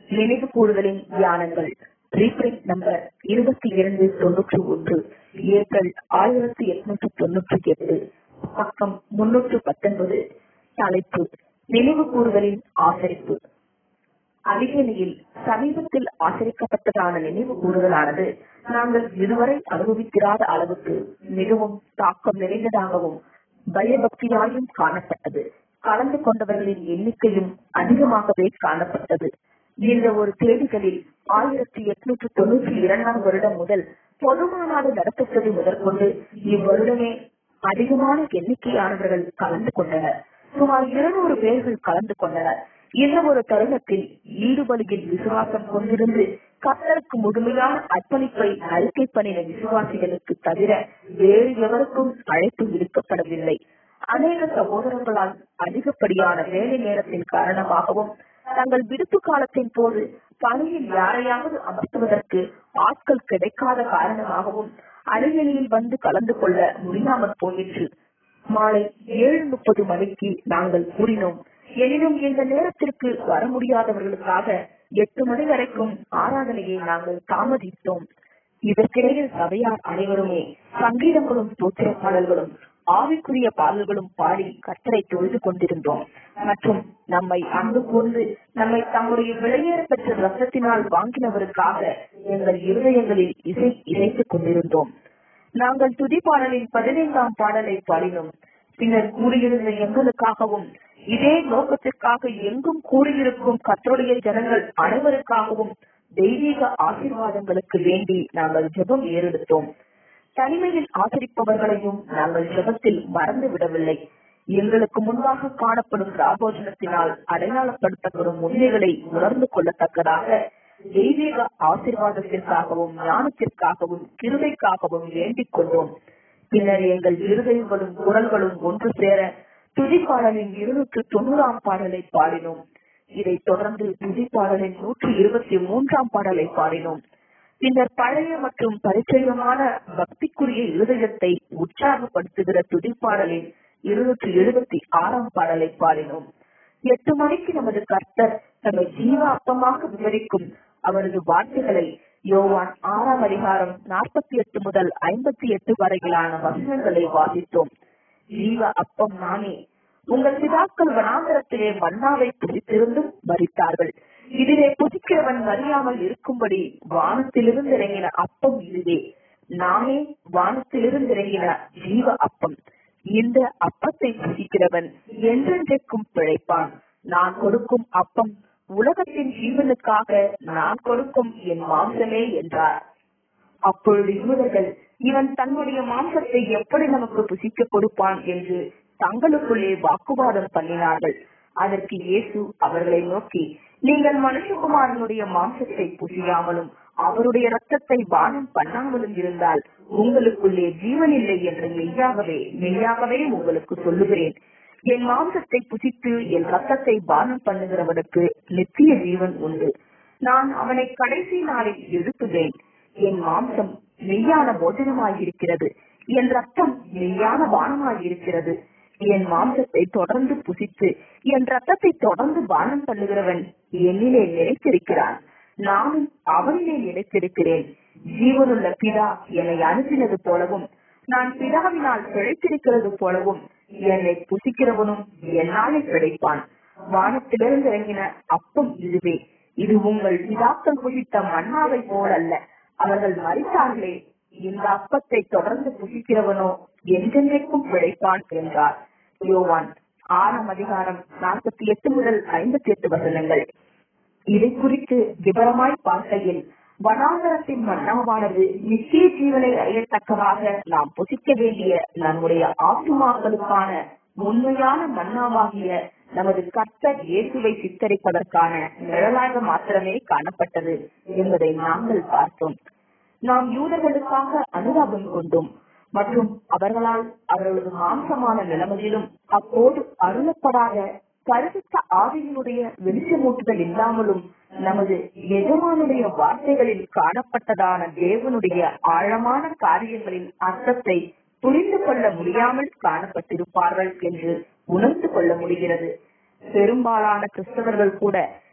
நினைவு கூறுதலின் தியானங்கள் reprint number இருபத்தி இரண்டு தொன்னூற்றி ஒன்று ஏப்ரல் ஆயிரத்தி எட்நூற்றி தொன்னூற்றி எட்டு பக்கம் முன்னூற்று பத்தொன்பது தலைப்பு நினைவு கூறுதலின் ஆசரிப்பு அதிகனியில் சமீபத்தில் ஆசரிக்கப்பட்டதான நினைவு கூறுதலானது நாங்கள் இதுவரை அனுபவித்திராத அளவுக்கு மிகவும் தாக்கம் நிறைந்ததாகவும் பயபக்தியாயும் காணப்பட்டது கலந்து கொண்டவர்களின் எண்ணிக்கையும் அதிகமாகவே காணப்பட்டது இந்த ஒரு தேதிகளில் ஆயிரத்தி எட்நூற்று தொண்ணூற்றி இரண்டாம் வருடம் முதல் பொது மாநாடு நடத்தப்பட்டது முதற்கொண்டு இவ்வருடமே அதிகமான எண்ணிக்கையானவர்கள் கலந்து கொண்டனர் சுமார் இருநூறு பேர்கள் கலந்து கொண்டனர் இந்த ஒரு தருணத்தில் ஈடுபலியில் விசுவாசம் கொண்டிருந்து கத்தருக்கு முழுமையான அர்ப்பணிப்பை அறிக்கை பண்ணின விசுவாசிகளுக்கு தவிர வேறு எவருக்கும் அழைப்பு விடுக்கப்படவில்லை அநேக சகோதரர்களால் அதிகப்படியான வேலை நேரத்தின் காரணமாகவும் தங்கள் விடுப்பு காலத்தின் போது பணியில் யாரையாவது அமர்த்துவதற்கு ஆட்கள் கிடைக்காத காரணமாகவும் அருகிலில் வந்து கலந்து கொள்ள முடியாமல் போயிற்று மாலை ஏழு முப்பது மணிக்கு நாங்கள் கூறினோம் எனினும் இந்த நேரத்திற்கு வர முடியாதவர்களுக்காக எட்டு மணி வரைக்கும் ஆராதனையை நாங்கள் தாமதித்தோம் இதற்கிடையில் சபையார் அனைவருமே சங்கீதங்களும் தோத்திர பாடல்களும் ஆவிக்குரிய பாடல்களும் பாடி கத்தரை தொழுது கொண்டிருந்தோம் மற்றும் நம்மை அன்பு கூர்ந்து நம்மை தம்முடைய விலையேற பெற்ற ரத்தத்தினால் வாங்கினவருக்காக எங்கள் இருதயங்களில் இசை இசைத்துக் கொண்டிருந்தோம் நாங்கள் துதி பாடலின் பதினைந்தாம் பாடலை பாடினோம் பின்னர் கூறியிருந்த எங்களுக்காகவும் இதே நோக்கத்திற்காக எங்கும் கூறியிருக்கும் கத்தருடைய ஜனங்கள் அனைவருக்காகவும் தெய்வீக ஆசீர்வாதங்களுக்கு வேண்டி நாங்கள் ஜெபம் ஏறெடுத்தோம் தனிமையில் ஆசரிப்பவர்களையும் நாங்கள் ஜெபத்தில் மறந்து விடவில்லை எங்களுக்கு முன்பாக காணப்படும் ராபோஜனத்தினால் அடையாளப்படுத்தப்படும் உண்மைகளை உணர்ந்து கொள்ளத்தக்கதாக தெய்வீக ஆசீர்வாதத்திற்காகவும் ஞானத்திற்காகவும் கிருதைக்காகவும் வேண்டிக் கொண்டோம் பின்னர் எங்கள் இருதயங்களும் குரல்களும் ஒன்று சேர துதிப்பாடலின் இருநூற்று தொண்ணூறாம் பாடலை பாடினோம் இதைத் தொடர்ந்து துதிப்பாடலின் நூற்றி இருபத்தி மூன்றாம் பாடலை பாடினோம் பின்னர் பழைய மற்றும் பரிச்சயமான பக்திக்குரிய இருதயத்தை உற்சாகப்படுத்துகிற துதிப்பாடலின் இருநூற்றி எழுபத்தி ஆறாம் பாடலை பாடினோம் எட்டு மணிக்கு நமது கர்த்தர் தம்மை ஜீவ அப்பமாக விவரிக்கும் அவரது வார்த்தைகளை யோவான் ஆறாம் அதிகாரம் நாற்பத்தி எட்டு முதல் ஐம்பத்தி எட்டு வரையிலான வசனங்களை வாசித்தோம் ஜீவ அப்பம் நானே உங்கள் பிதாக்கள் வனாந்தரத்திலே மன்னாவை புதித்திருந்தும் மறித்தார்கள் இதிலே புதிக்கிறவன் மறியாமல் இருக்கும்படி வானத்திலிருந்து இறங்கின அப்பம் இதுவே நானே வானத்திலிருந்து இறங்கின ஜீவ அப்பம் இந்த அப்பத்தை புதிக்கிறவன் என்றென்றைக்கும் பிழைப்பான் நான் கொடுக்கும் அப்பம் உலகத்தின் ஜீவனுக்காக நான் கொடுக்கும் என் மாம்சமே என்றார் அப்பொழுது யூதர்கள் இவன் தன்னுடைய மாம்சத்தை எப்படி நமக்கு புசிக்க கொடுப்பான் என்று தங்களுக்குள்ளே வாக்குவாதம் பண்ணினார்கள் அதற்கு இயேசு அவர்களை நோக்கி நீங்கள் மனுஷகுமாரனுடைய மாம்சத்தை புசியாமலும் அவருடைய ரத்தத்தை பானம் பண்ணாமலும் இருந்தால் உங்களுக்குள்ளே ஜீவன் இல்லை என்று மெய்யாகவே மெய்யாகவே உங்களுக்கு சொல்லுகிறேன் என் மாம்சத்தை புசித்து என் ரத்தத்தை பானம் பண்ணுகிறவனுக்கு நித்திய ஜீவன் உண்டு நான் அவனை கடைசி நாளில் எழுப்புவேன் என் மாம்சம் மெய்யான போஜனமாயிருக்கிறது என் ரத்தம் மெய்யான பானமாயிருக்கிறது என் மாம்சத்தை தொடர்ந்து புசித்து என் ரத்தத்தை தொடர்ந்து பானம் பண்ணுகிறவன் என்னிலே நிலைத்திருக்கிறான் நானும் அவனிலே நிலைத்திருக்கிறேன் ஜீவனுள்ள பிதா என்னை அனுப்பினது போலவும் நான் பிதாவினால் பிழைத்திருக்கிறது போலவும் என்னை புசிக்கிறவனும் என்னாலே பிழைப்பான் வானத்திலிருந்து இறங்கின அப்பம் இதுவே இது உங்கள் பிதாக்கள் புசித்த மன்னாவை போலல்ல அவர்கள் மறித்தார்களே இந்த அப்பத்தை தொடர்ந்து புசிக்கிறவனோ என்றென்றைக்கும் பிழைப்பான் என்றார் யோவான் ஆறாம் அதிகாரம் நாற்பத்தி எட்டு முதல் ஐம்பத்தி எட்டு வசனங்கள் இதை குறித்து விவரமாய் பார்க்கையில் வனாந்தரத்தின் மன்னாவானது நித்திய ஜீவனை அறியத்தக்கதாக நாம் புசிக்க வேண்டிய நம்முடைய ஆத்துமாக்களுக்கான உண்மையான மன்னாவாகிய நமது கர்த்தர் இயேசுவை சித்தரிப்பதற்கான நிழலாக மாத்திரமே காணப்பட்டது என்பதை நாங்கள் பார்த்தோம் நாம் யூதர்களுக்காக அனுதாபம் கொண்டோம் மற்றும் அவர்களால் அவர்களது மாம்சமான நிலைமையிலும் அப்போது அருளப்படாத பரிசுத்த ஆவியினுடைய வெளிச்சமூட்டுதல் இல்லாமலும் நமது எஜமானுடைய வார்த்தைகளில் காணப்பட்டதான தேவனுடைய ஆழமான காரியங்களின் அர்த்தத்தை புரிந்து கொள்ள முடியாமல் காணப்பட்டிருப்பார்கள் என்று உணர்ந்து கொள்ள முடிகிறது பெரும்பாலான கிறிஸ்தவர்கள் கூட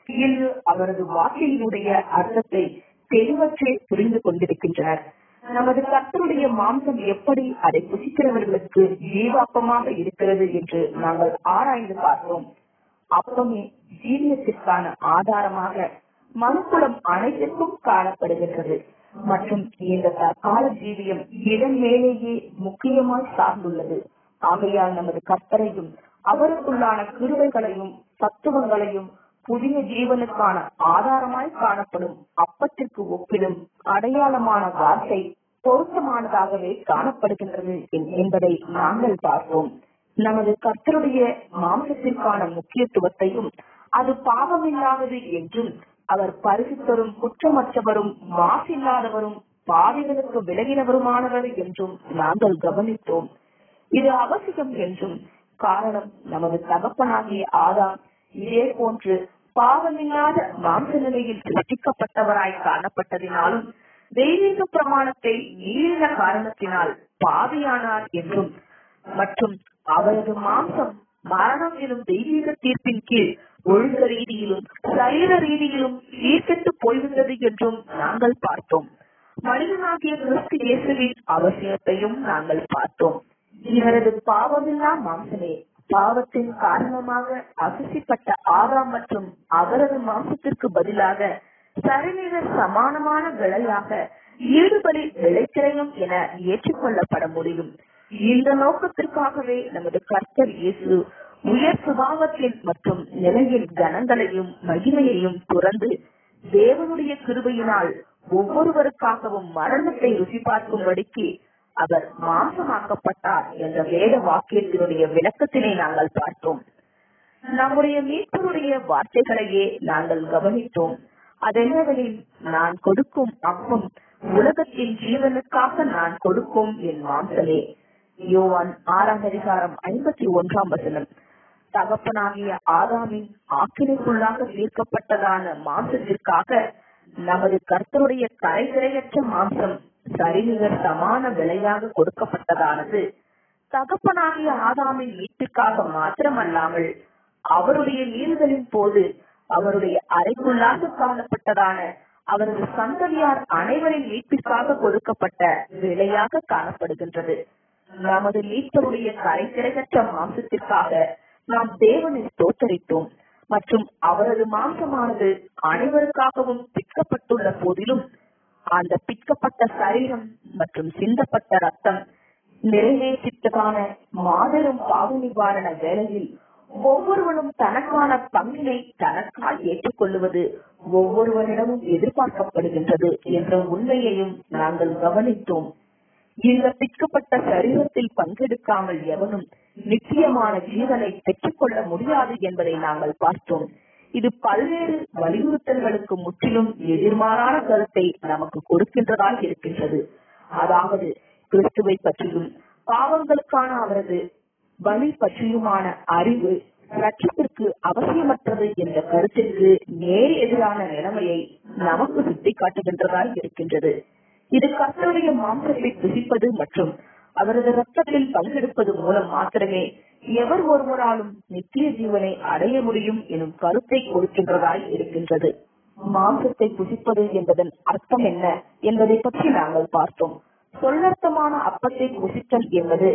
இன்று அவரது வார்த்தையினுடைய அர்த்தத்தை தெளிவற்றே புரிந்து கொண்டிருக்கின்றனர் நமது கர்த்தருடைய மாம்சம் எப்படி அதை புசிக்கிறவர்களுக்கு ஜீவாப்பமாக இருக்கிறது என்று நாங்கள் ஆராய்ந்து பார்த்தோம் அப்பமே ஜீவியத்திற்கான ஆதாரமாக மனுக்குலம் அனைத்திற்கும் காணப்படுகின்றது மற்றும் இந்த தற்கால ஜீவியம் இதன் மேலேயே முக்கியமாய் சார்ந்துள்ளது ஆகையால் நமது கர்த்தரையும் அவருக்குள்ளான கிருவைகளையும் தத்துவங்களையும் புதிய ஜீவனுக்கான ஆதாரமாய் காணப்படும் அப்பத்திற்கு ஒப்பிடும் அடையாளமான வார்த்தை பொருத்தமானதாகவே காணப்படுகின்றது என்பதை நாங்கள் பார்த்தோம் நமது கர்த்தருடைய மாம்சத்திற்கான முக்கியத்துவத்தையும் அது பாவமில்லாதது என்றும் அவர் பரிசுத்தரும் குற்றமற்றவரும் மாசில்லாதவரும் பாவிகளுக்கு விலகினவருமானவர் என்றும் நாங்கள் கவனித்தோம் இது அவசியம் என்றும் காரணம் நமது தகப்பனாகிய ஆதாம் இதே போன்று பாவமில்லாத மாம்ச நிலையில் சிருஷ்டிக்கப்பட்டவராய் காணப்பட்டதினாலும் தெய்வீக பிரமாணத்தை மீறின காரணத்தினால் பாவியானார் என்றும் மற்றும் அவரது மாம்சம் மரணம் எனும் தெய்வீக தீர்ப்பின் கீழ் ஒழுங்க ரீதியிலும் சரீர ரீதியிலும் ஈர்க்கெட்டு போய்விட்டது என்றும் நாங்கள் பார்த்தோம் மனிதனாகிய கிறிஸ்து இயேசுவின் அவசியத்தையும் நாங்கள் பார்த்தோம் இவரது பாவமில்லா மாம்சமே பாவத்தின் காரணமாக அசுசிப்பட்ட ஆதாம் மற்றும் அவரது மாம்சத்திற்கு பதிலாக சரிநிக சமானமான விலையாக ஈடுபலி விளைத்திரையும் என ஏற்றுக்கொள்ளப்பட முடியும் இந்த நோக்கத்திற்காகவே நமது கர்த்தர் இயேசு உயர் சுபாவத்தின் மற்றும் நிலையின் கனங்களையும் மகிமையையும் துறந்து தேவனுடைய கிருபையினால் ஒவ்வொருவருக்காகவும் மரணத்தை ருசி பார்க்கும்படிக்கு அவர் மாம்சமாக்கப்பட்டார் என்ற வேத வாக்கியத்தினுடைய விளக்கத்தினை நாங்கள் பார்த்தோம் நம்முடைய மீட்பருடைய வார்த்தைகளையே நாங்கள் கவனித்தோம் அதென்னவெனில் நான் கொடுக்கும் அப்பம் உலகத்தின் ஜீவனுக்காக நான் கொடுக்கும் என் மாம்சமே யோவான் ஆறாம் அதிகாரம் ஐம்பத்தி ஒன்றாம் வசனம் தகப்பனாகிய ஆதாமின் ஆக்கினைக்குள்ளாக தீர்க்கப்பட்டதான மாம்சத்திற்காக நமது கர்த்தருடைய கரைதிரையற்ற மாம்சம் சரிநிகர் சமான விலையாக கொடுக்கப்பட்டதானது தகப்பனாகிய ஆதாமின் மீட்பிற்காக மாத்திரமல்லாமல் அவருடைய மீறுதலின் போது அவருடைய அறைக்குள்ளாக காணப்பட்டதான அவரது சந்ததியார் அனைவரின் மீட்பிற்காக கொடுக்கப்பட்ட விலையாக காணப்படுகின்றது நமது மீட்பருடைய கரைத்திரையற்ற மாம்சத்திற்காக நாம் தேவனை தோத்தரித்தோம் மற்றும் அவரது மாம்சமானது அனைவருக்காகவும் பிற்கப்பட்டுள்ள போதிலும் அந்த பிற்கப்பட்ட சரீரம் மற்றும் சிந்தப்பட்ட ரத்தம் நிறைவேற்றிட்டதான மாபெரும் பாவ நிவாரண வேலையில் ஒவ்வொருவனும் தனக்கான பங்கினை தனக்காய் ஏற்றுக்கொள்வது ஒவ்வொருவரிடமும் எதிர்பார்க்கப்படுகின்றது என்ற உண்மையையும் நாங்கள் கவனித்தோம் இந்த பிற்கப்பட்ட சரீரத்தில் பங்கெடுக்காமல் எவனும் நிச்சயமான ஜீவனை பெற்றுக்கொள்ள முடியாது என்பதை நாங்கள் பார்த்தோம் இது பல்வேறு வலியுறுத்தல்களுக்கு முற்றிலும் எதிர்மாறான கருத்தை நமக்கு கொடுக்கின்றதாக இருக்கின்றது அதாவது கிறிஸ்துவை பற்றியும் பாவங்களுக்கான அவரது பலி பற்றியுமான அறிவு ரட்சத்திற்கு அவசியமற்றது என்ற கருத்திற்கு நேர் எதிரான நிலைமையை நமக்கு சுட்டிக்காட்டுகின்றதாய் இருக்கின்றது இது கர்த்தருடைய மாம்சத்தை புசிப்பது மற்றும் அவரது ரத்தத்தில் பங்கெடுப்பது மூலம் மாத்திரமே எவர் ஒருவராலும் நித்திய ஜீவனை அடைய முடியும் எனும் கருத்தை கொடுக்கின்றதாய் இருக்கின்றது மாம்சத்தை புசிப்பது என்பதன் அர்த்தம் என்ன என்பதை பற்றி நாங்கள் பார்த்தோம் சொல்லர்த்தமான அப்பத்தை புசித்தல் என்பது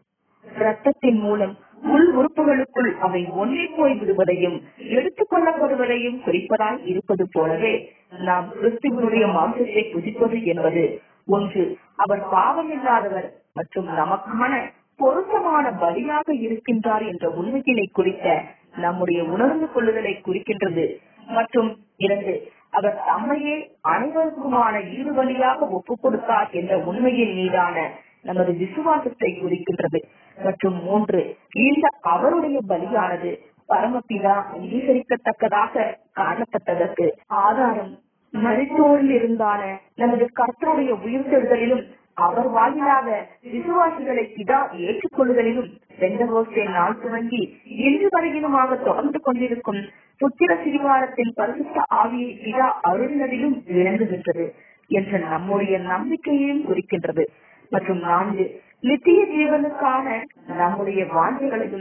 ரத்தத்தின் மூலம் உள் உறுப்புகளுக்குள் அவை ஒன்றி போய் விடுவதையும் எடுத்துக் கொள்ளப்படுவதையும் குறிப்பதாய் இருப்பது போலவே நாம் கிறிஸ்துவனுடைய மாம்சத்தை புதிப்பது என்பது ஒன்று அவர் பாவமில்லாதவர் மற்றும் நமக்கான பொருத்தமான பலியாக இருக்கின்றார் என்ற உண்மையினை குறித்த நம்முடைய உணர்ந்து கொள்ளுதலை குறிக்கின்றது மற்றும் இரண்டு அவர் தம்மையே அனைவருக்குமான ஈடுபலியாக ஒப்புக் கொடுத்தார் என்ற உண்மையின் மீதான நமது விசுவாசத்தை குறிக்கின்றது மற்றும் மூன்று இந்த அவருடைய பலியானது பரமபிதா அங்கீகரிக்கத்தக்கதாக காணப்பட்டதற்கு ஆதாரம் மருத்துவரில் இருந்தான நமது கர்த்தருடைய உயிர்த்தெழுதலிலும் அவர் வாயிலாக விசுவாசிகளை பிதா ஏற்றுக்கொள்ளுதலிலும் பெந்தகோஸ்தே நாள் துவங்கி இன்று வரையிலுமாக தொடர்ந்து கொண்டிருக்கும் புத்திர சிறிவாரத்தின் பரிசுத்த ஆவியை பிதா அருளினதிலும் விளங்குகின்றது என்ற நம்முடைய நம்பிக்கையையும் குறிக்கின்றது மற்றும் நான்கு நித்திய ஜீவனுக்கான நம்முடைய வாஞ்சைகளையும்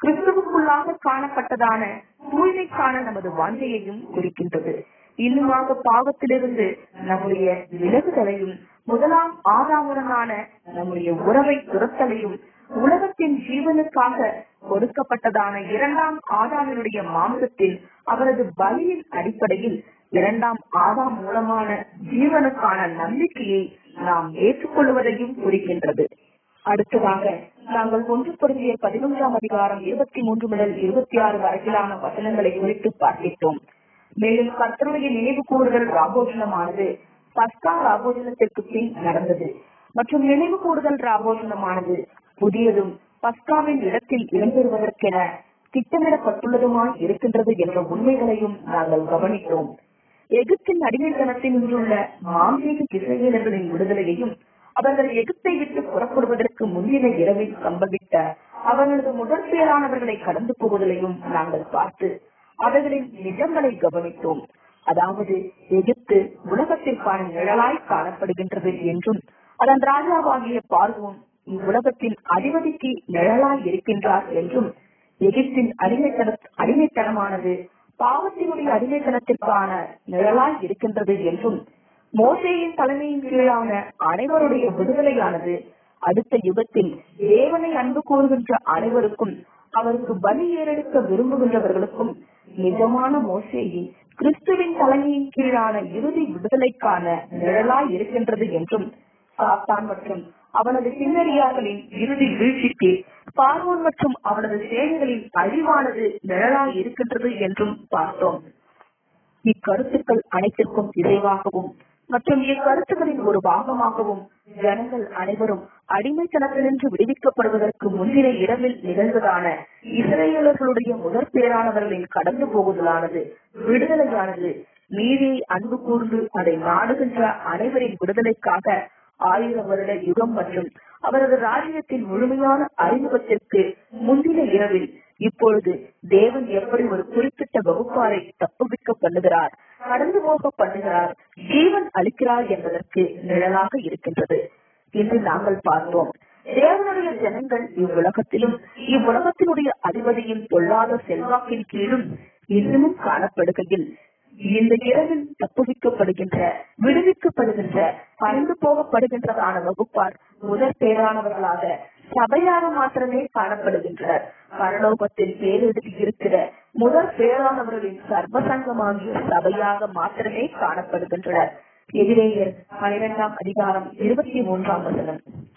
கிறிஸ்துவுக்குள்ளாக காணப்பட்டதான தூய்மைக்கான நமது வாஞ்சையையும் குறிக்கின்றது இன்னுமாக பாவத்திலிருந்து நம்முடைய விலகுதலையும் முதலாம் ஆதாமுடனான நம்முடைய உறவை துரத்தலையும் உலகத்தின் ஜீவனுக்காக கொடுக்கப்பட்டதான இரண்டாம் ஆதாமினுடைய மாம்சத்தில் அவரது பலியின் அடிப்படையில் இரண்டாம் ஆதாம் மூலமான ஜீவனுக்கான நம்பிக்கையை நாம் ஏற்றுக்கொள்வதையும் குறிக்கின்றது அடுத்ததாக நாங்கள் ஒன்று பொருந்திய பதினொன்றாம் அதிகாரம் இருபத்தி மூன்று முதல் இருபத்தி ஆறு வரையிலான வசனங்களை குறித்து பார்த்திட்டோம் மேலும் கர்த்தருடைய நினைவு கூறுதல் ராபோஷனமானது பஸ்கா ராபோஷனத்திற்கு பின் நடந்தது மற்றும் நினைவு கூறுதல் ராபோஷனமானது புதியதும் பஸ்காவின் இடத்தில் இடம்பெறுவதற்கென திட்டமிடப்பட்டுள்ளதுமாய் இருக்கின்றது என்ற உண்மைகளையும் நாங்கள் கவனித்தோம் எகிப்தின் அடிமைத்தனத்தில் நின்றுள்ள மாம்பீக இஸ்ரேலர்களின் விடுதலையையும் அவர்கள் எகிப்தை விட்டு புறப்படுவதற்கு முந்தின இரவில் சம்பவித்த அவர்களது முதல் பேரானவர்களை கடந்து போவதையும் நாங்கள் பார்த்து அவர்களின் நிஜங்களை கவனித்தோம் அதாவது எகிப்து உலகத்திற்கான நிழலாய் காணப்படுகின்றது என்றும் அதன் ராஜாவாகிய பார்வோன் இவ்வுலகத்தின் அதிபதிக்கு நிழலாய் இருக்கின்றார் என்றும் எகிப்தின் அடிமைத்தன அடிமைத்தனமானது பாவத்தினுடைய அடிமைத்தனத்திற்கான நிழலாய் இருக்கின்றது என்றும் மோசேயின் தலைமையின் கீழான அனைவருடைய விடுதலையானது அடுத்த யுகத்தில் தேவனை அன்பு கூறுகின்ற அனைவருக்கும் அவருக்கு பலி ஏறெடுக்க விரும்புகின்றவர்களுக்கும் நிஜமான மோசேயின் கிறிஸ்துவின் தலைமையின் கீழான இறுதி விடுதலைக்கான நிழலாய் இருக்கின்றது என்றும் சாத்தான் மற்றும் அவனது பின்னணியார்களின் இறுதி வீழ்ச்சிக்கு பார்வோன் மற்றும் அவனது சேனைகளின் அழிவானது நிழலாய் இருக்கின்றது என்றும் பார்த்தோம் இக்கருத்துக்கள் அனைத்திற்கும் இறைவாகவும் மற்றும் இக்கருத்துகளின் ஒரு பாகமாகவும் ஜனங்கள் அனைவரும் அடிமைத்தனத்தினின்று விடுவிக்கப்படுவதற்கு முன்னின இரவில் நிகழ்வதான இஸ்ரேலர்களுடைய முதற் பேரானவர்களின் கடந்து போகுதலானது விடுதலையானது நீதியை அன்பு கூர்ந்து அதை நாடுகின்ற அனைவரின் விடுதலைக்காக ஆயிரம் வருட யுகம் மற்றும் அவரது ராஜ்யத்தின் முழுமையான அறிமுகத்திற்கு முந்தின இரவில் இப்பொழுது தேவன் எப்படி ஒரு குறிப்பிட்ட வகுப்பாரை தப்புவிக்க பண்ணுகிறார் கடந்து போக பண்ணுகிறார் ஜீவன் அளிக்கிறார் என்பதற்கு நிழலாக இருக்கின்றது என்று நாங்கள் பார்த்தோம் தேவனுடைய ஜனங்கள் இவ்வுலகத்திலும் இவ்வுலகத்தினுடைய அதிபதியின் பொல்லாத செல்வாக்கின் கீழும் இன்னமும் காணப்படுகையில் இந்த இரவில் தப்புவிக்கப்படுகின்ற விடுவிக்கப்படுகின்ற பறந்து போகப்படுகின்றதான வகுப்பார் முதற் பேரானவர்களாக சபையாக மாத்திரமே காணப்படுகின்றனர் பரலோகத்தில் பேரெடுத்து இருக்கிற முதற் பேரானவர்களின் சர்வசங்கமாகிய சபையாக மாத்திரமே காணப்படுகின்றனர் எதிரேயர் பனிரெண்டாம் அதிகாரம் இருபத்தி மூன்றாம் வசனம்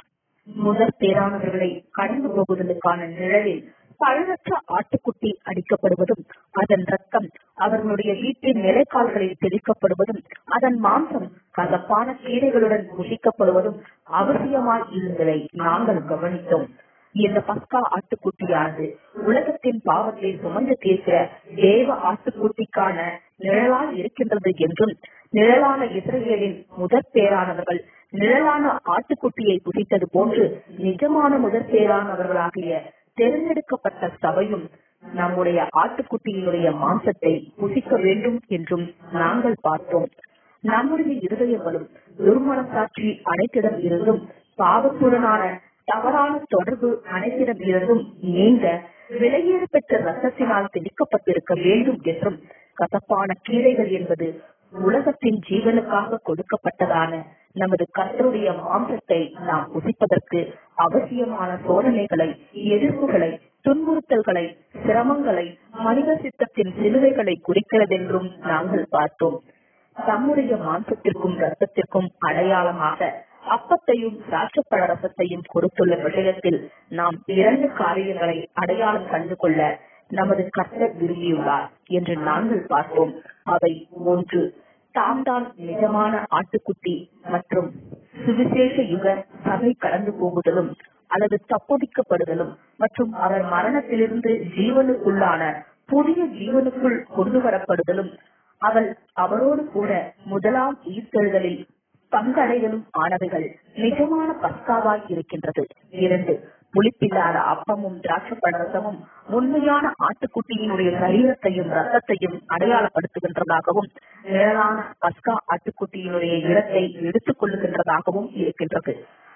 முதற் பேரானவர்களை கடந்து போகுதலுக்கான நிழலில் பழுதற்ற ஆட்டுக்குட்டி அடிக்கப்படுவதும் அதன் ரத்தம் அவர்களுடைய வீட்டின் நிலைக்கால்களில் தெளிக்கப்படுவதும் அதன் மாம்சம் கசப்பான கீரைகளுடன் புசிக்கப்படுவதும் அவசியமாய் இருந்ததை நாங்கள் கவனித்தோம் இந்த பஸ்கா ஆட்டுக்குட்டியானது உலகத்தின் பாவத்தை சுமந்து தீர்க்கிற தேவ ஆட்டுக்குட்டிக்கான நிழலால் இருக்கின்றது என்றும் நிழலான இஸ்ரேலின் முதற் பேரானவர்கள் நிழலான ஆட்டுக்குட்டியை புசித்தது போன்று நிஜமான முதற் பேரானவர்களாகிய தேர்ந்தெடுக்கப்பட்ட சபையும் நம்முடைய ஆட்டுக்குட்டியினுடைய மாம்சத்தை புசிக்க வேண்டும் என்றும் நாங்கள் பார்த்தோம் நம்முடைய இருதயங்களும் துர்மனசாட்சி அனைத்திடம் இருந்தும் பாவத்துடனான தவறான தொடர்பு அனைத்திடம் இருந்தும் நீங்க விலையேறு பெற்ற ரத்தத்தினால் தெளிக்கப்பட்டிருக்க வேண்டும் என்றும் கசப்பான கீரைகள் என்பது உலகத்தின் ஜீவனுக்காக கொடுக்கப்பட்டதான நமது கர்த்தருடைய மாம்சத்தை நாம் புசிப்பதற்கு அவசியமான சோதனைகளை எதிர்ப்புகளை துன்புறுத்தல்களை சிரமங்களை மனித சித்தத்தின் சிலுவைகளை குறிக்கிறதென்றும் நாங்கள் பார்த்தோம் தம்முடைய மாம்சத்திற்கும் ரத்தத்திற்கும் அடையாளமாக அப்பத்தையும் திராட்சப்பழ ரசத்தையும் கொடுத்துள்ள விஷயத்தில் நாம் இரண்டு காரியங்களை அடையாளம் கண்டு கொள்ள நமது கர்த்தர் விரும்பியுள்ளார் என்று நாங்கள் பார்த்தோம் அவை ஒன்று தாம் தான் நிஜமான ஆட்டுக்குட்டி மற்றும் சுவிசேஷ யுக சபை கடந்து போகுதலும் அல்லது தப்புவிக்கப்படுதலும் மற்றும் அவர் மரணத்திலிருந்து ஜீவனுக்குள்ளான புதிய ஜீவனுக்குள் கொண்டு வரப்படுதலும் அவள் அவரோடு கூட முதலாம் ஈர்த்தெழுதலில் பங்கடைதலும் ஆனவைகள் நிஜமான பஸ்காவாய் இருக்கின்றது இரண்டு புளிப்பில்லாத அப்பமும் திராட்சப்பழரசமும் உண்மையான ஆட்டுக்குட்டியினுடைய சரீரத்தையும் ரத்தத்தையும் அடையாளப்படுத்துகின்றதாகவும் நிழலான பஸ்கா ஆட்டுக்குட்டியினுடைய இடத்தை எடுத்துக் கொள்ளுகின்றதாகவும் இருக்கின்றது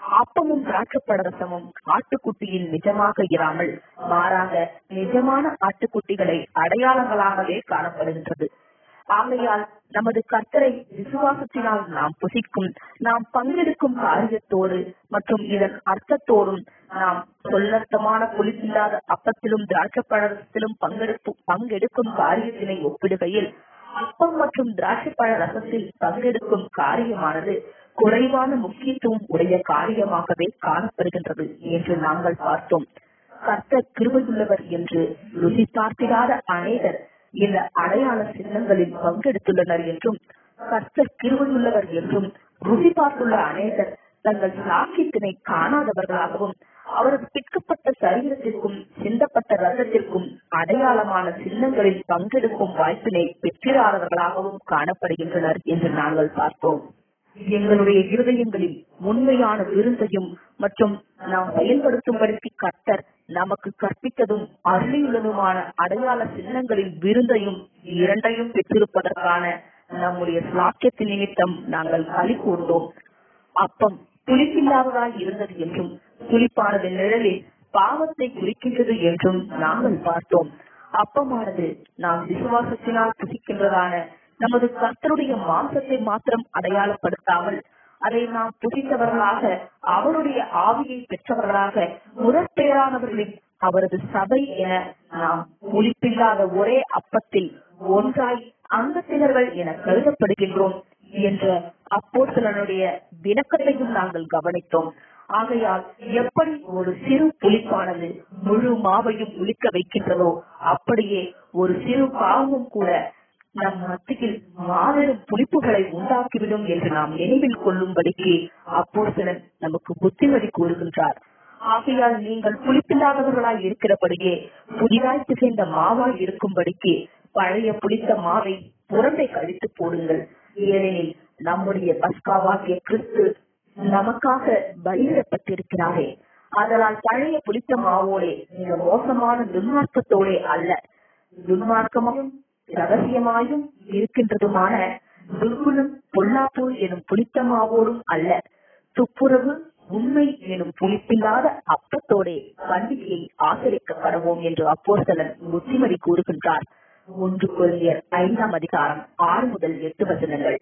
அப்பமும் திராட்சப்படரசமும் ஆட்டுக்குட்டியின் நிஜமாக இராமல் மாறாக நிஜமான ஆட்டுக்குட்டிகளை அடையாளங்களாகவே காணப்படுகின்றது ஆகையால் நமது கர்த்தரை விசுவாசத்தினால் நாம் புசிக்கும் நாம் பங்கெடுக்கும் காரியத்தோடு மற்றும் இதன் அர்த்தத்தோடும் நாம் சொல்லர்த்தமான புளிப்பில்லாத அப்பத்திலும் திராட்சப்பழத்திலும் பங்கெடுப்பு பங்கெடுக்கும் காரியத்தினை ஒப்பிடுகையில் அப்பம் மற்றும் திராட்சைப்பழ ரசத்தில் பங்கெடுக்கும் காரியமானது குறைவான முக்கியத்துவம் உடைய காரியமாகவே காணப்படுகின்றது என்று நாங்கள் பார்த்தோம் கர்த்தர் கிருபையுள்ளவர் என்று ருசி பார்த்திராத அநேகர் இந்த அடையாள சின்னங்களில் பங்கெடுத்துள்ளனர் என்றும் கர்த்தர் கிருபையுள்ளவர் என்றும் ருசி பார்த்துள்ள அநேகர் தங்கள் சாக்கியத்தினை காணாதவர்களாகவும் அவரது பிற்கப்பட்ட சரீரத்திற்கும் சிந்தப்பட்ட ரசத்திற்கும் அடையாளமான சின்னங்களில் பங்கெடுக்கும் வாய்ப்பினை பெற்றிராதவர்களாகவும் காணப்படுகின்றனர் என்று நாங்கள் பார்த்தோம் எங்களுடைய இருதயங்களில் உண்மையான விருந்தையும் மற்றும் நாம் செயல்படுத்தும்படிக்கு கர்த்தர் நமக்கு கற்பித்ததும் அருளியுள்ளதுமான அடையாள சின்னங்களின் விருந்தையும் இரண்டையும் பெற்றிருப்பதற்கான நம்முடைய சாக்கியத்தின் நிமித்தம் நாங்கள் களி கூர்ந்தோம் அப்பம் புளிப்பில்லாததாய் இருந்தது என்றும் புளிப்பானது நிழலில் பாவத்தை குறிக்கின்றது என்றும் நாங்கள் பார்த்தோம் அப்பமானது நாம் விசுவாசத்தினால் புசிக்கின்றதான நமது கர்த்தருடைய மாம்சத்தை மாத்திரம் அடையாளப்படுத்தாமல் அதை நாம் புசித்தவர்களாக அவருடைய ஆவியை பெற்றவர்களாக முதற்பெயரானவர்களின் அவரது சபை என நாம் புளிப்பில்லாத ஒரே அப்பத்தில் ஒன்றாய் அங்கத்தினர்கள் என கருதப்படுகின்றோம் என்ற அப்போஸ்தலனுடைய விளக்கத்தையும் நாங்கள் கவனித்தோம் ஆகையால் எப்படி ஒரு சிறு புளிப்பானது முழு மாவையும் புளிக்க வைக்கின்றதோ அப்படியே ஒரு சிறு பாவமும் கூட நம் மத்தியில் மாபெரும் புளிப்புகளை உண்டாக்கிவிடும் என்று நாம் நினைவில் கொள்ளும்படிக்கு அப்போஸ்தலன் நமக்கு புத்திமதி கூறுகின்றார் ஆகையால் நீங்கள் புளிப்பில்லாதவர்களாய் இருக்கிறபடியே புதிதாய் திசைந்த மாவாய் இருக்கும்படிக்கு பழைய புளித்த மாவை புறம்பை கழித்து போடுங்கள் ஏனெனில் நம்முடைய பஸ்காவாகிய கிறிஸ்து நமக்காக பலியிடப்பட்டிருக்கிறாரே அதனால் பழைய புளித்த மாவோடே மிக மோசமான துன்மார்க்கத்தோடே அல்ல துன்மார்க்கமும் ரகசியமாயும் இருக்கின்றதுமான துர்குணம் பொல்லாப்பு எனும் புளித்த மாவோடும் அல்ல துப்புரவு உண்மை எனும் புளிப்பில்லாத அப்பத்தோடே பண்டிகையை ஆசரிக்கப்படவோம் என்று அப்போஸ்தலன் புத்திமதி கூறுகின்றார் ஒன்று கொள்ளியர் ஐந்தாம் அதிகாரம் ஆறு முதல் எட்டு வசனங்கள்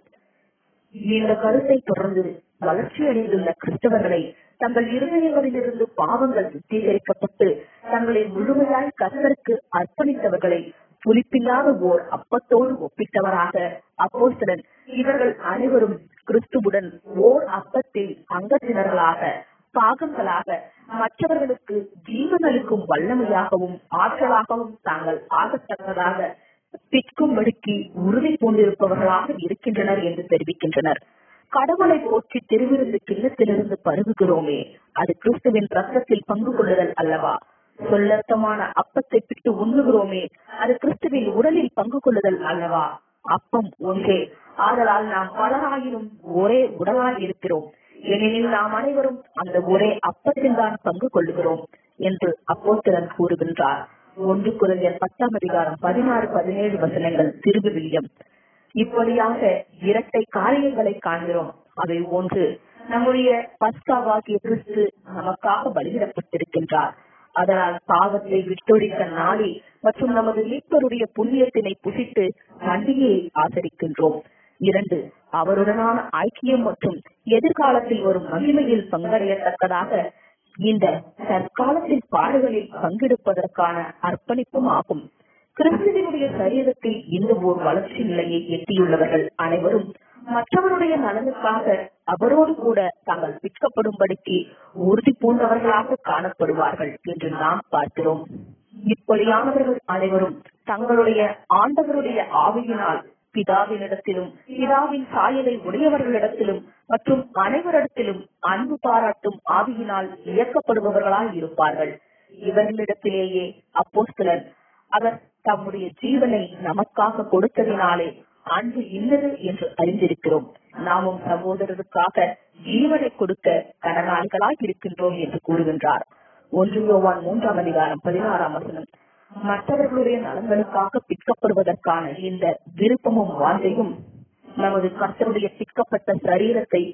இந்த கருத்தை தொடர்ந்து வளர்ச்சி அடைந்துள்ள கிறிஸ்தவர்களை தங்கள் இருதயங்களிலிருந்து பாவங்கள் சுத்திகரிக்கப்பட்டு தங்களை முழுமையாய் கர்த்தருக்கு அர்ப்பணித்தவர்களை புலிப்பில்லாத ஓர் அப்பத்தோடு ஒப்பிட்டவராக அப்போஸ்தலன் இவர்கள் அனைவரும் கிறிஸ்துவுடன் ஓர் அப்பத்தில் அங்கத்தினர்களாக பாகங்களாக மற்றவர்களுக்கு ஜீவன் அளிக்கும் வல்லமையாகவும் ஆற்றலாகவும் தாங்கள் ஆகத்தக்கதாக பிற்கும்படிக்கு உறுதி கொண்டிருப்பவர்களாக இருக்கின்றனர் என்று தெரிவிக்கின்றனர் கடவுளை போற்றி திருவிருந்து கிண்ணத்திலிருந்து பருகுகிறோமே அது கிறிஸ்துவின் ரத்தத்தில் பங்கு கொள்ளுதல் அல்லவா சொல்லத்தமான அப்பத்தை பிட்டு உண்ணுகிறோமே அது கிறிஸ்துவின் உடலில் பங்கு கொள்ளுதல் அல்லவா அப்பம் ஒன்றே ஆதலால் நாம் பலராயினும் ஒரே உடலாய் இருக்கிறோம் ஏனெனில் நாம் அனைவரும் அந்த ஒரே அப்பத்தில் தான் பங்கு கொள்ளுகிறோம் என்று அப்போஸ்தலன் கூறுகின்றார் ஒன்று குரலியர் பத்தாம் அதிகாரம் பதினாறு பதினேழு வசனங்கள் திருவிவிலியம் இப்படியாக இரட்டை காரியங்களை காண்கிறோம் அவை ஒன்று நம்முடைய பஸ்காவாகிய கிறிஸ்து நமக்காக பலியிடப்பட்டிருக்கின்றார் அதனால் பாவத்தை விட்டொழித்த நாளி மற்றும் நமது மீட்பருடைய புண்ணியத்தினை புசித்து பண்டிகையை ஆசரிக்கின்றோம் இரண்டு அவருடனான ஐக்கியம் மற்றும் எதிர்காலத்தில் வரும் மகிமையில் பங்கடையத்தக்கதாக இந்த தற்காலத்தில் பாடுகளில் பங்கெடுப்பதற்கான அர்ப்பணிப்பும் ஆகும் கிறிஸ்துவனுடைய சரீரத்தில் இந்த ஓர் வளர்ச்சி நிலையை எட்டியுள்ளவர்கள் அனைவரும் மற்றவருடைய நலனுக்காக அவரோடு கூட தாங்கள் பிற்கப்படும்படிக்கு உறுதி பூண்டவர்களாக காணப்படுவார்கள் என்று நாம் பார்க்கிறோம் இப்படியானவர்கள் அனைவரும் தங்களுடைய ஆண்டவருடைய ஆவியினால் பிதாவினிடத்திலும் பிதாவின் சாயலை உடையவர்களிடத்திலும் மற்றும் அனைவரிடத்திலும் அன்பு பாராட்டும் ஆவியினால் இயக்கப்படுபவர்களாய் இருப்பார்கள் இவர்களிடத்திலேயே அப்போஸ்தலன் அவர் தம்முடைய ஜீவனை நமக்காக கொடுத்ததினாலே அன்பு இன்னது என்று அறிந்திருக்கிறோம் நாமும் சகோதரருக்காக ஜீவனை கொடுக்க கடனாளிகளாய் இருக்கின்றோம் என்று கூறுகின்றார் ஒன்று யோவான் மூன்றாம் அதிகாரம் பதினாறாம் வசனம் மற்றவர்களுடைய நலன்களுக்காக பிற்கப்படுவதற்கான இந்த விருப்பமும் வாஞ்சையும் நமது கர்த்தருடைய பிற்கப்பட்ட சரீரத்தை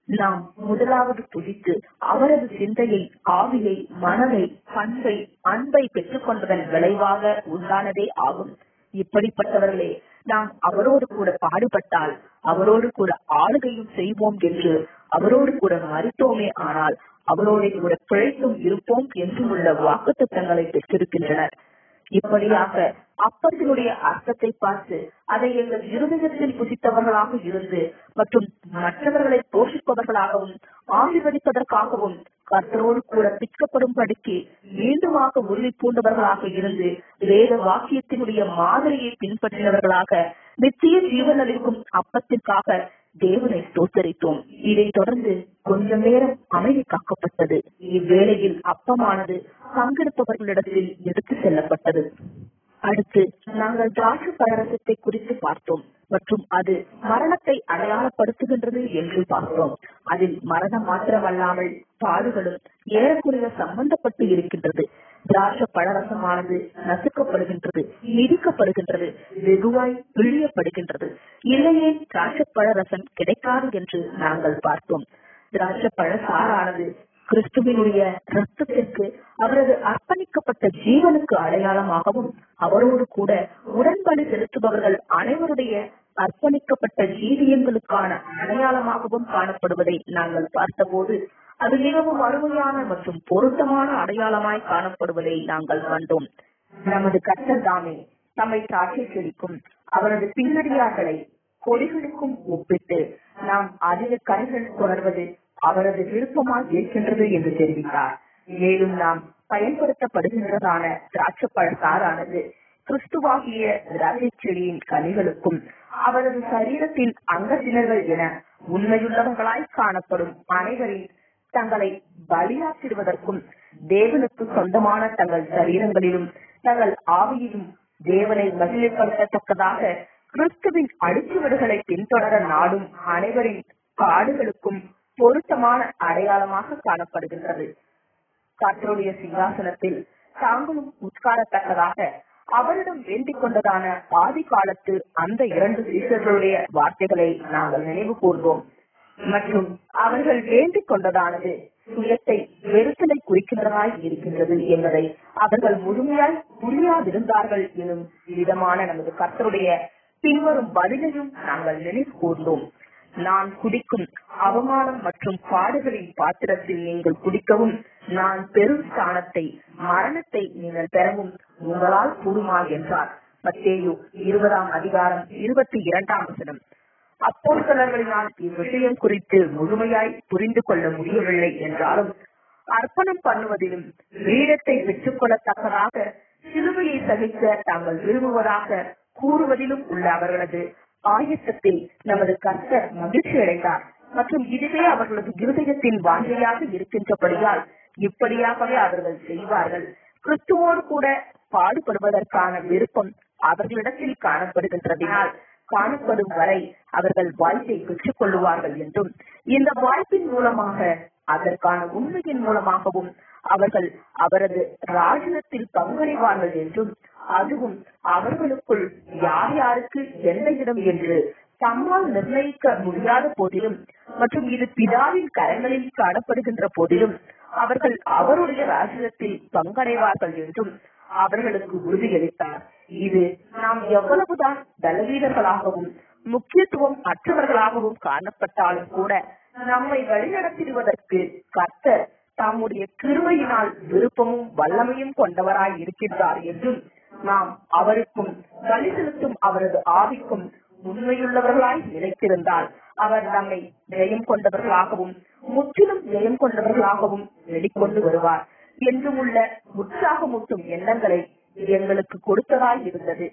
நாம் முதலாவது துதித்து அவரது சிந்தையை ஆவியை மனதை பண்பை அன்பை பெற்றுக்கொண்டதன் விளைவாக உண்டானதே ஆகும் இப்படிப்பட்டவர்களே நாம் அவரோடு கூட பாடுபட்டால் அவரோடு கூட ஆளுகையும் செய்வோம் என்று அவரோடு கூட மறித்தோமே ஆனால் அவரோடு கூட பிழைத்தும் இருப்போம் என்று உள்ள வாக்கு திட்டங்களை பெற்றிருக்கின்றனர் இப்படியாக அப்பத்தினுடைய அர்த்தத்தை பார்த்து அதை எங்கள் இருதயத்தில் புதித்தவர்களாக இருந்து மற்றும் மற்றவர்களை போஷிப்பவர்களாகவும் ஆசீர்வதிப்பதற்காகவும் கர்த்தரோடு கூட பிற்கப்படும்படிக்கு மீண்டுமாக உறுதி பூண்டவர்களாக இருந்து வேத வாக்கியத்தினுடைய மாதிரியை பின்பற்றினவர்களாக நித்திய ஜீவன் அளிக்கும் அப்பத்திற்காக தேவனை ஸ்தோத்தரித்தோம் இதைத் தொடர்ந்து கொஞ்ச நேரம் அமைதி காக்கப்பட்டது இவ்வேளையில் அப்பமானது பங்கெடுப்பவர்களிடத்தில் எடுத்து செல்லப்பட்டது அடுத்து நாங்கள் திராட்சை பழரசத்தை குறித்து பார்த்தோம் மற்றும் அது மரணத்தை அடையாளப்படுத்துகின்றது என்று பார்த்தோம் அதில் மரணம் மாத்திரமல்லாமல் பாடுகளும் ஏறக்குறைய சம்பந்தப்பட்டு இருக்கின்றது திராட்சை பழரசமானது நசுக்கப்படுகின்றது மிதிக்கப்படுகின்றது வெகுவாய் பிழியப்படுகின்றது இல்லையே திராட்சை பழரசம் கிடைக்காது என்று நாங்கள் பார்த்தோம் திராட்சை பழ சாரானது கிறிஸ்துவினுடைய ரத்தத்திற்கு அவரது அர்ப்பணிக்கப்பட்ட ஜீவனுக்கு அடையாளமாகவும் அவரோடு கூட உடன்படி செலுத்துபவர்கள் அனைவருடைய அர்ப்பணிக்கப்பட்ட ஜீவியங்களுக்கான அடையாளமாகவும் காணப்படுவதை நாங்கள் பார்த்தபோது அது மிகவும் அருமையான மற்றும் பொருத்தமான அடையாளமாய் காணப்படுவதை நாங்கள் கண்டோம் நமது கர்த்தர் தாமே தம்மை சாட்சி செழிக்கும் அவரது பின்னடியார்களை கொடிகளுக்கும் ஒப்பிட்டு நாம் அதிக கனிகள் தொடர்வது அவரது விருப்பமாய் இருக்கின்றது என்று தெரிவித்தார் மேலும் நாம் பயன்படுத்தப்படுகின்றதான திராட்சை பழத்தாரானது கிறிஸ்துவாகிய திராட்சை செடியின் கனிகளுக்கும் அவரது சரீரத்தின் அங்கத்தினர்கள் என உண்மையுள்ளவர்களாய் காணப்படும் அனைவரின் தங்களை பலியாக்கிடுவதற்கும் தேவனுக்கு சொந்தமான தங்கள் சரீரங்களிலும் தங்கள் ஆவியிலும் தேவனை மகிழ்ப்படுத்தத்தக்கதாக கிறிஸ்துவின் அடிச்சுவடுகளை பின்தொடர நாடும் அனைவரின் காடுகளுக்கும் பொருத்தமான அடையாளமாக காணப்படுகின்றது கர்த்தருடைய சிங்காசனத்தில் தாங்களும் உட்காரத்தக்கதாக அவரிடம் வேண்டிக் கொண்டதான ஆதி காலத்து அந்த இரண்டு சீசர்களுடைய வார்த்தைகளை நாங்கள் நினைவு கூர்வோம் மற்றும் அவர்கள் வேண்டிக் கொண்டதானது சுயத்தை வெறுத்தலை குறிக்கின்றதாய் இருக்கின்றது என்பதை அவர்கள் முழுமையாய் புரியாதிருந்தார்கள் எனும் விதமான நமது கர்த்தருடைய பின்வரும் பதிலையும் நாங்கள் நினைவு கூர்ந்தோம் நான் குடிக்கும் அவமானம் மற்றும் பாடுகளின் பாத்திரத்தில் நீங்கள் குடிக்கவும் நான் பெரும் ஸ்தானத்தை மரணத்தை நீங்கள் பெறவும் உங்களால் கூடுமா என்றார் மத்தேயு இருபதாம் அதிகாரம் இருபத்தி இரண்டாம் வசனம் அப்போஸ்தலர்களினால் இவ்விஷயம் குறித்து முழுமையாய் புரிந்து கொள்ள முடியவில்லை என்றாலும் அர்ப்பணம் பண்ணுவதிலும் வீரத்தை பெற்றுக் கொள்ளத்தக்கதாக சிலுவையை சகிக்க தாங்கள் விரும்புவதாக கூறுவதிலும் உள்ள அவர்களது ஆயத்தத்தில் நமது கர்த்தர் மகிழ்ச்சி அடைந்தார் மற்றும் இதுவே அவர்களது இருதயத்தின் வாஞ்சையாக இருக்கின்றபடியால் இப்படியாகவே அவர்கள் செய்வார்கள் கிறிஸ்துவோடு கூட பாடுபடுவதற்கான விருப்பம் அவர்களிடத்தில் காணப்படுகின்றதினால் காணப்படும் வரை அவர்கள் வாய்ப்பை பெற்றுக் கொள்ளுவார்கள் என்றும் இந்த வாய்ப்பின் மூலமாக அதற்கான உண்மையின் மூலமாகவும் அவர்கள் அவரது ராஜ்யத்தில் பங்களிவார்கள் என்றும் அதுவும் அவர்களுக்குள் யார் யாருக்கு எந்த இடம் என்று தம்மால் நிர்ணயிக்க முடியாத போதிலும் மற்றும் இது பிதாவின் கரங்களில் காணப்படுகின்ற போதிலும் அவர்கள் அவருடைய ராஜ்யத்தில் பங்கடைவார்கள் என்றும் அவர்களுக்கு உறுதியளித்தார் இது நாம் எவ்வளவுதான் பலவீனர்களாகவும் முக்கியத்துவம் அற்றவர்களாகவும் காணப்பட்டாலும் கூட நம்மை வழிநடத்திடுவதற்கு கர்த்தர் தம்முடைய கிருமையினால் விருப்பமும் வல்லமையும் கொண்டவராய் இருக்கின்றார் என்றும் நாம் அவருக்கும் பலி செலுத்தும் அவரது ஆவிக்கும் உண்மையுள்ளவர்களாய் நிலைத்திருந்தால் அவர் நம்மை ஜெயம் கொண்டவர்களாகவும் முற்றிலும் ஜெயம் கொண்டவர்களாகவும் வெளிக்கொண்டு வருவார் என்றும் உள்ள உற்சாகமூட்டும் எண்ணங்களை எங்களுக்கு கொடுத்ததாய் இருந்தது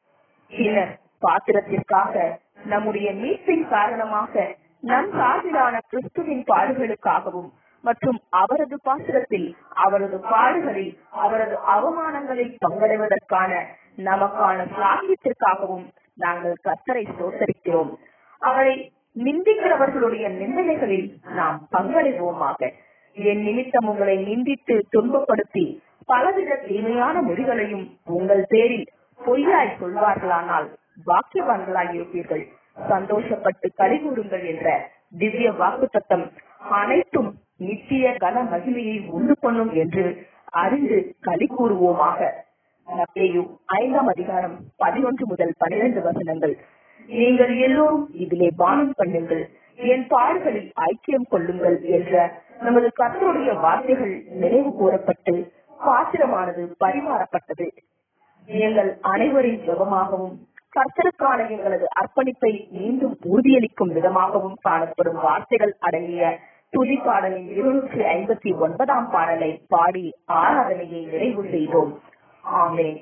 பின்னர் பாத்திரத்திற்காக நம்முடைய மீட்பின் காரணமாக நம் சார்பிலான கிறிஸ்துவின் பாடுகளுக்காகவும் மற்றும் அவரது பாத்திரத்தில் அவரது பாடுகளில் அவரது அவமானங்களை பங்கடைவதற்கான நமக்கான சாகியத்திற்காகவும் நாங்கள் கத்தரை சோத்தரிக்கிறோம் அவரை நிந்திக்கிறவர்களுடைய நிந்தனைகளில் நாம் பங்களிவோமாக என் நிமித்தம் உங்களை நிந்தித்து துன்பப்படுத்தி பலவித தீமையான மொழிகளையும் உங்கள் பேரில் பொய்யாய் சொல்வார்களானால் பாக்கியவான்களாய் இருப்பீர்கள் சந்தோஷப்பட்டு கழிகூறுங்கள் என்ற திவ்ய வாக்கு தத்தம் அனைத்தும் நித்திய கன மகிமையை உண்டு பண்ணும் என்று அறிந்து களி கூறுவோமாக மத்தேயு ஐந்தாம் அதிகாரம் பதினொன்று முதல் பனிரெண்டு வசனங்கள் நீங்கள் எல்லோரும் இதிலே பானம் பண்ணுங்கள் என் பாடுகளில் ஐக்கியம் கொள்ளுங்கள் என்ற நமது கர்த்தருடைய வார்த்தைகள் நினைவு கூறப்பட்டு பாத்திரமானது பரிமாறப்பட்டது எங்கள் அனைவரின் ஜெபமாகவும் கர்த்தருக்கான எங்களது அர்ப்பணிப்பை மீண்டும் உறுதியளிக்கும் விதமாகவும் காணப்படும் வார்த்தைகள் அடங்கிய துதி பாடலின் இருநூற்றி ஐம்பத்தி ஒன்பதாம் பாடலை பாடி ஆராதனையை நிறைவு செய்தோம் ஆமேன்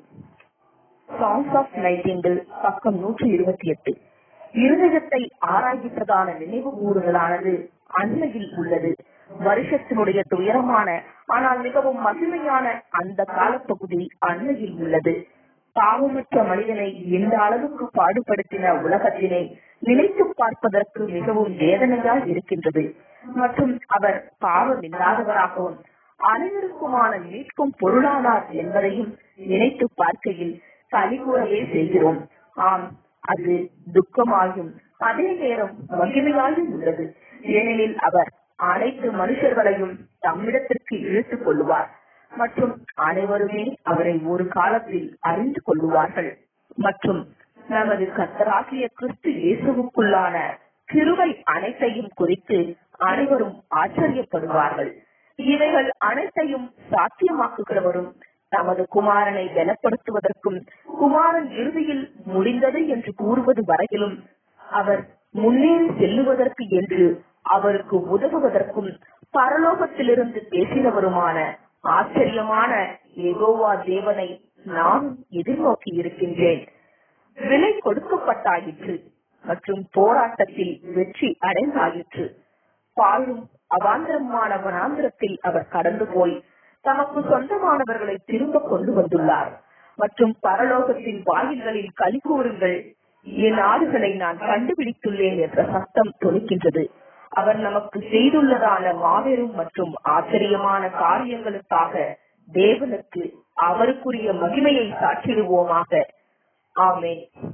சாங்ஸ் ஆஃப் நைட்டிங்கிள் பக்கம் நூற்றி இருபத்தி எட்டு இருதயத்தை ஆராய்கின்றதான நினைவு கூறுதலானது அண்மையில் உள்ளது வருஷத்தினுடைய துயரமான ஆனால் மிகவும் மகிமையான அந்த காலப்பகுதி அண்மையில் உள்ளது பாவமற்ற மனிதனை எந்த அளவுக்கு பாடுபடுத்தின உலகத்தினை நினைத்து பார்ப்பதற்கு மிகவும் வேதனையாய் இருக்கின்றது மற்றும் அவர் பாவம் இல்லாதவராகவும் அனைவருக்குமான மீட்கும் பொருளானார் என்பதையும் நினைத்து பார்க்கையில் களி கூறவே செய்கிறோம் ஆம் அது துக்கமாயும் அதே நேரம் மகிமையாயும் உள்ளது ஏனெனில் அவர் அனைத்து மனுஷர்களையும் தம்மிடத்திற்கு இழுத்துக் கொள்ளுவார் மற்றும் அனைவருமே அவரை ஒரு காலத்தில் அறிந்து கொள்ளுவார்கள் மற்றும் நமது கத்தராகிய கிறிஸ்து இயேசுவுக்குள்ளான கிருவை அனைத்தையும் குறித்து அனைவரும் ஆச்சரியப்படுவார்கள் இவைகள் அனைத்தையும் சாத்தியமாக்குகிறவரும் தமது குமாரனை பலப்படுத்துவதற்கும் குமாரன் இறுதியில் முடிந்தது என்று கூறுவது வரையிலும் அவர் முன்னேறி செல்லுவதற்கு என்று அவருக்கு உதவுவதற்கும் பரலோகத்திலிருந்து பேசினவருமான ஆச்சரியமான எகோவா தேவனை நான் எதிர்நோக்கி இருக்கின்றேன் விலை கொடுக்கப்பட்டாயிற்று மற்றும் போராட்டத்தில் வெற்றி அடைந்தாயிற்று பாழும் அவாந்திரமான வனாந்திரத்தில் அவர் கடந்து போய் தமக்கு சொந்தமானவர்களை திரும்ப கொண்டு வந்துள்ளார் மற்றும் பரலோகத்தின் வாயில்களில் களி கூறுங்கள் என் ஆடுகளை நான் கண்டுபிடித்துள்ளேன் என்ற சத்தம் தொலைக்கின்றது அவர் நமக்கு செய்துள்ளதான மாபெரும் மற்றும் ஆச்சரியமான காரியங்களுக்காக தேவனுக்கு அவருக்குரிய மகிமையை சாற்றிடுவோமாக ஆமேன்